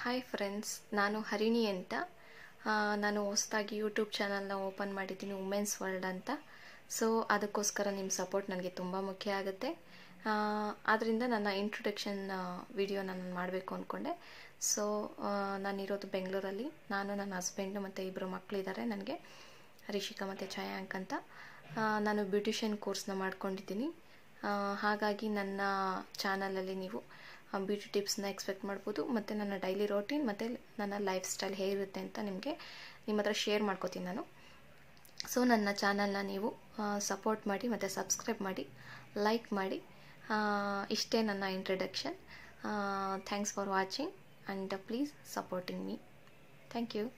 hi friends ನಾನು ಹರಿಣಿ ಅಂತ ಆ, ನಾನು ಹೊಸದಾಗಿ ಯೂಟ್ಯೂಬ್ ಚಾನಲ್ನ ಓಪನ್ ಮಾಡಿದ್ದೀನಿ ವುಮೆನ್ಸ್ ವರ್ಲ್ಡ್ ಅಂತ ಸೊ ಅದಕ್ಕೋಸ್ಕರ ನಿಮ್ಮ ಸಪೋರ್ಟ್ ನನಗೆ ತುಂಬ ಮುಖ್ಯ ಆಗುತ್ತೆ ಆದ್ದರಿಂದ ನನ್ನ ಇಂಟ್ರೊಡಕ್ಷನ್ ವಿಡಿಯೋ ನಾನು ಮಾಡಬೇಕು ಅಂದ್ಕೊಂಡೆ ಸೊ ನಾನಿರೋದು ಬೆಂಗಳೂರಲ್ಲಿ ನಾನು ನನ್ನ ಹಸ್ಬೆಂಡು ಮತ್ತು ಇಬ್ಬರು ಮಕ್ಕಳಿದ್ದಾರೆ ನನಗೆ ರಿಷಿಕಾ ಮತ್ತು ಛಾಯಾಂಕ್ ಅಂತ ಆ, ನಾನು ಬ್ಯೂಟಿಷಿಯನ್ ಕೋರ್ಸ್ನ ಮಾಡ್ಕೊಂಡಿದ್ದೀನಿ ಆ, ಹಾಗಾಗಿ ನನ್ನ ಚಾನಲಲ್ಲಿ ನೀವು ಬ್ಯೂಟಿ ಟಿಪ್ಸ್ನ ಎಕ್ಸ್ಪೆಕ್ಟ್ ಮಾಡ್ಬೋದು ಮತ್ತು ನನ್ನ ಡೈಲಿ ರೋಟೀನ್ ಮತ್ತು ನನ್ನ ಲೈಫ್ ಸ್ಟೈಲ್ ಹೇಗಿರುತ್ತೆ ಅಂತ ನಿಮಗೆ ನಿಮ್ಮ ಹತ್ರ ಶೇರ್ ಮಾಡ್ಕೋತೀನಿ ನಾನು ಸೊ ನನ್ನ ಚಾನಲ್ನ ನೀವು ಸಪೋರ್ಟ್ ಮಾಡಿ ಮತ್ತು ಸಬ್ಸ್ಕ್ರೈಬ್ ಮಾಡಿ ಲೈಕ್ ಮಾಡಿ ಆ, ಇಷ್ಟೇ ನನ್ನ introduction thanks for watching and please supporting me thank you